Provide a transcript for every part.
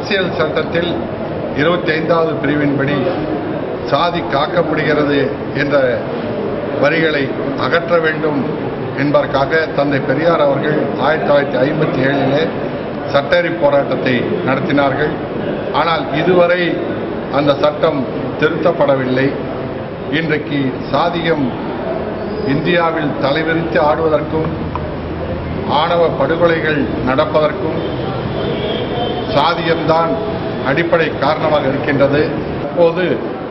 அரசியல் சட்டத்தில் இருபத்தி ஐந்தாவது பிரிவின்படி சாதி காக்கப்படுகிறது என்ற வரிகளை அகற்ற வேண்டும் என்பதற்காக தந்தை பெரியார் அவர்கள் ஆயிரத்தி தொள்ளாயிரத்தி ஐம்பத்தி ஏழிலே சட்டேரி போராட்டத்தை நடத்தினார்கள் ஆனால் இதுவரை அந்த சட்டம் திருத்தப்படவில்லை இன்றைக்கு சாதியம் இந்தியாவில் தலைவிரித்து ஆடுவதற்கும் ஆணவ படுகொலைகள் நடப்பதற்கும் சாதியம்தான் அடிப்படை காரணமாக இருக்கின்றது இப்போது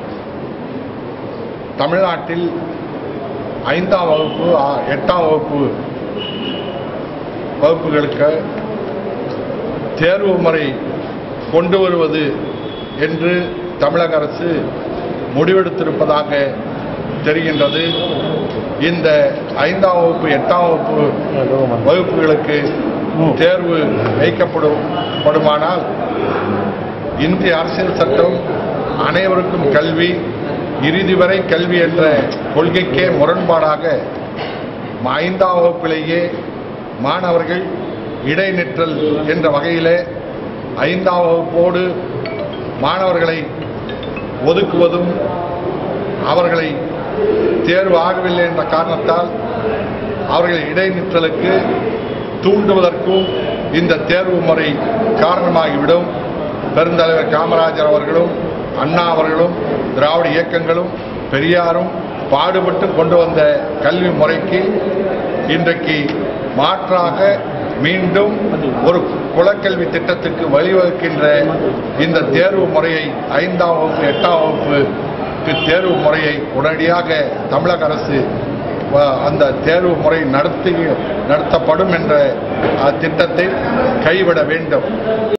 தமிழ்நாட்டில் ஐந்தாம் வகுப்பு ஆ- எட்டாம் வகுப்பு வகுப்புகளுக்கு தேர்வு முறை கொண்டு வருவது என்று தமிழக அரசு முடிவெடுத்திருப்பதாக தெரிகின்றது இந்த ஐந்தாம் வகுப்பு எட்டாம் வகுப்பு வகுப்புகளுக்கு தேர்வு வைக்கப்படும் படுமானால் இந்திய அரசியல் சட்டம் அனைவருக்கும் கல்வி இறுதி வரை கல்வி என்ற கொள்கைக்கே முரண்பாடாக ஐந்தாம் வகுப்பிலேயே மாணவர்கள் இடைநிற்றல் என்ற வகையிலே ஐந்தாம் வகுப்போடு மாணவர்களை ஒதுக்குவதும் அவர்களை தேர்வு ஆகவில்லை என்ற காரணத்தால் அவர்களை இடைநிற்றலுக்கு தூண்டுவதற்கும் இந்த தேர்வு முறை காரணமாகிவிடும் பெருந்தலைவர் காமராஜர் அவர்களும் அண்ணா அவர்களும் திராவிட இயக்கங்களும் பெரியாரும் பாடுபட்டு கொண்டு வந்த கல்வி முறைக்கு இன்றைக்கு மாற்றாக மீண்டும் ஒரு குலக்கல்வி திட்டத்துக்கு வழிவகுக்கின்ற இந்த தேர்வு முறையை ஐந்தாம் வகுப்பு எட்டாம் வகுப்புக்கு தேர்வு முறையை உடனடியாக தமிழக அரசு வ- அந்த தேர்வு முறை நடத்தி நடத்தப்படும் என்ற அஹ், திட்டத்தை கைவிட வேண்டும்